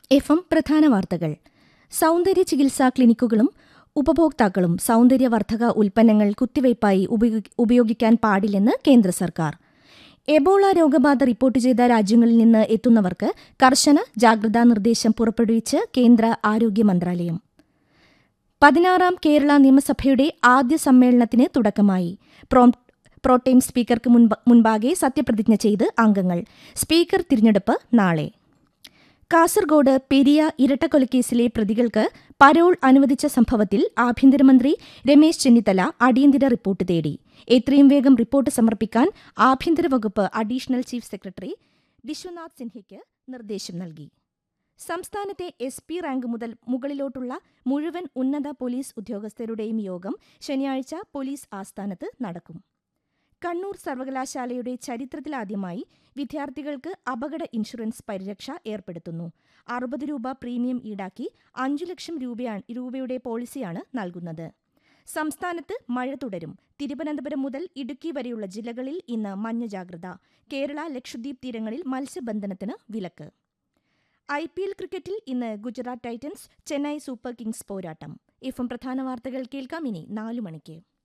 F M പ്രധാന വാർത്തകൾ സൗന്ദര്യ ചികിത്സാ ക്ലിനിക്കുകളും ഉപഭോക്താക്കളും സൗന്ദര്യവർദ്ധക ഉൽപ്പന്നങ്ങൾ കുത്തിവയ്പായി ഉപയോഗി- ഉപയോഗിക്കാൻ പാടില്ലെന്ന് കേന്ദ്ര സർക്കാർ എബോള രോഗബാധ റിപ്പോർട്ട് ചെയ്ത രാജ്യങ്ങളിൽ നിന്ന് എത്തുന്നവർക്ക് കർശന ജാഗ്രതാ നിർദ്ദേശം പുറപ്പെടുവിച്ച് കേന്ദ്ര ആരോഗ്യ മന്ത്രാലയം പതിനാറാം കേരള നിയമസഭയുടെ ആദ്യ സമ്മേളനത്തിന് തുടക്കമായി പ്രോം- പ്രോട്ടേം സ്പീക്കർക്ക് മുൻപ- മുൻപാകെ സത്യപ്രതിജ്ഞ ചെയ്ത് അംഗങ്ങൾ സ്പീക്കർ തിരഞ്ഞെടുപ്പ് നാളെ കാസർഗോഡ് പെരിയ ഇരട്ടക്കൊലക്കേസിലെ പ്രതികൾക്ക് പരോൾ അനുവദിച്ച സംഭവത്തിൽ ആഭ്യന്തരമന്ത്രി രമേശ് ചെന്നിത്തല അടിയന്തര റിപ്പോർട്ട് തേടി എത്രയും വേഗം റിപ്പോർട്ട് സമർപ്പിക്കാൻ ആഭ്യന്തര വകുപ്പ് അഡീഷണൽ ചീഫ് സെക്രട്ടറി വിശ്വനാഥ് സിൻഹയ്ക്ക് നിർദ്ദേശം നൽകി സംസ്ഥാനത്തെ എസ് പി റാങ്ക് മുതൽ മുകളിലോട്ടുള്ള മുഴുവൻ ഉന്നത പോലീസ് ഉദ്യോഗസ്ഥരുടെയും യോഗം ശനിയാഴ്ച പോലീസ് ആസ്ഥാനത്ത് നടക്കും കണ്ണൂർ സർവകലാശാലയുടെ ചരിത്രത്തിലാദ്യമായി വിദ്യാർത്ഥികൾക്ക് അപകട ഇൻഷുറൻസ് പരിരക്ഷ ഏർപ്പെടുത്തുന്നു അറുപത് രൂപ പ്രീമിയം ഈടാക്കി അഞ്ചു ലക്ഷം രൂപയാണ് രൂപയുടെ പോളിസിയാണ് നൽകുന്നത് സംസ്ഥാനത്ത് മഴ തുടരും തിരുവനന്തപുരം മുതൽ ഇടുക്കി വരെയുള്ള ജില്ലകളിൽ ഇന്ന് മഞ്ഞ ജാഗ്രത കേരള ലക്ഷദ്വീപ് തീരങ്ങളിൽ മത്സ്യബന്ധനത്തിന് വിലക്ക് ഐ പി എൽ ക്രിക്കറ്റിൽ ഇന്ന് Gujarat Titans Chennai Super Kings പോരാട്ടം എഫും പ്രധാന വാർത്തകൾ കേൾക്കാം ഇനി നാലു മണിക്ക്